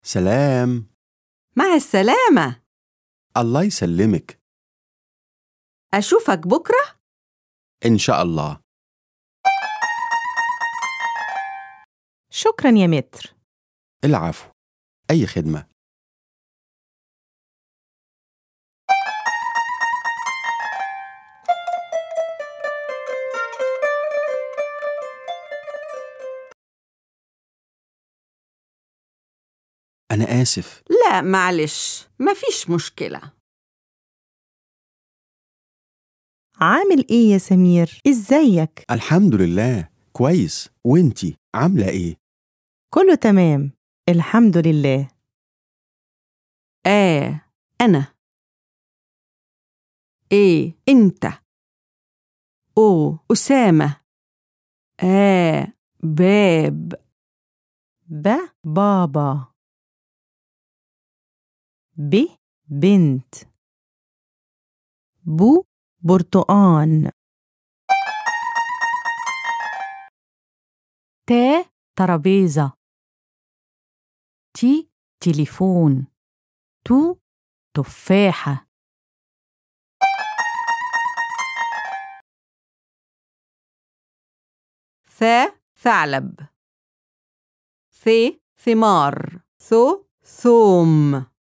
سلام مع السلامة الله يسلمك أشوفك بكرة إن شاء الله شكرا يا متر العفو أي خدمة أنا آسف لا معلش مفيش مشكلة عامل ايه يا سمير ازيك الحمد لله كويس وإنتي عاملة إيه؟ كله تمام الحمد لله آه أنا إيه أنت أو أسامة آه باب ب بابا ب بنت بو برتقان ت ترابيزة تي تليفون تو تفاحة ث ثعلب ث ثمار ثو ثوم